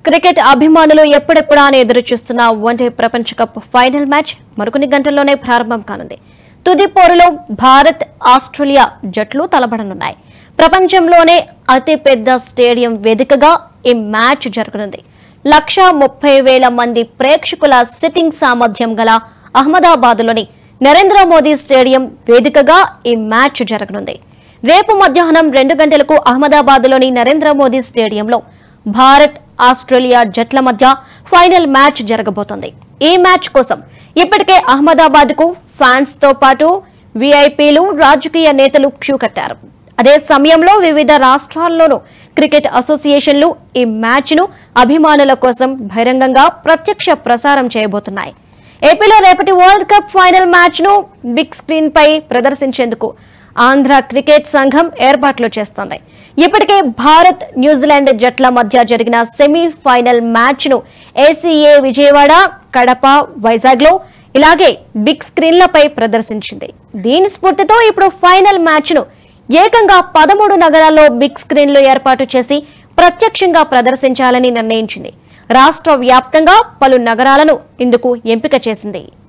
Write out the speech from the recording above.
cricket అభిమానులు ఎప్పుడెప్పుడా అని ఎదురు చూస్తున్న వన్డే ప్రపంచ కప్ ఫైనల్ మ్యాచ్ మరికొన్ని గంటల్లోనే ప్రారంభం కానుంది తుది పోరులో భారత్ ఆస్ట్రేలియా జట్లు తలపడనున్నాయి ప్రపంచంలోనే అతి పెద్ద స్టేడియం వేదికగా ఈ మ్యాచ్ జరగనుంది లక్షా ముప్పై వేల మంది ప్రేక్షకుల సిట్టింగ్ సామర్థ్యం గల అహ్మదాబాద్లోని నరేంద్ర మోదీ స్టేడియం వేదికగా ఈ మ్యాచ్ జరగనుంది రేపు మధ్యాహ్నం రెండు గంటలకు అహ్మదాబాద్లోని నరేంద్ర మోదీ స్టేడియంలో భారత్ ఆస్ట్రేలియా జట్ల మధ్య ఫైనల్ మ్యాచ్ జరగబోతోంది ఈ మ్యాచ్ కోసం ఇప్పటికే అహ్మదాబాద్ కు ఫ్యాన్స్ తో పాటు వీఐపీలు రాజకీయ నేతలు క్యూ కట్టారు అదే సమయంలో వివిధ రాష్ట్రాల్లోనూ క్రికెట్ అసోసియేషన్లు ఈ మ్యాచ్ ను అభిమానుల కోసం బహిరంగంగా ప్రత్యక్ష ప్రసారం చేయబోతున్నాయి ఏపీలో రేపటి వరల్డ్ కప్ ఫైనల్ మ్యాచ్ ను బిగ్ స్క్రీన్ పై ప్రదర్శించేందుకు ఆంధ్ర క్రికెట్ సంఘం ఏర్పాట్లు చేస్తోంది ఇప్పటికే భారత్ న్యూజిలాండ్ జట్ల మధ్య జరిగిన సెమీఫైనల్ మ్యాచ్ ను ఏసీఏ విజయవాడ కడప వైజాగ్ లో ఇలాగే బిగ్ స్క్రీన్లపై ప్రదర్శించింది దీని స్ఫూర్తితో ఇప్పుడు ఫైనల్ మ్యాచ్ ను ఏకంగా పదమూడు నగరాల్లో బిగ్ స్క్రీన్లు ఏర్పాటు చేసి ప్రత్యక్షంగా ప్రదర్శించాలని నిర్ణయించింది రాష్ట్ర వ్యాప్తంగా పలు నగరాలను ఇందుకు ఎంపిక చేసింది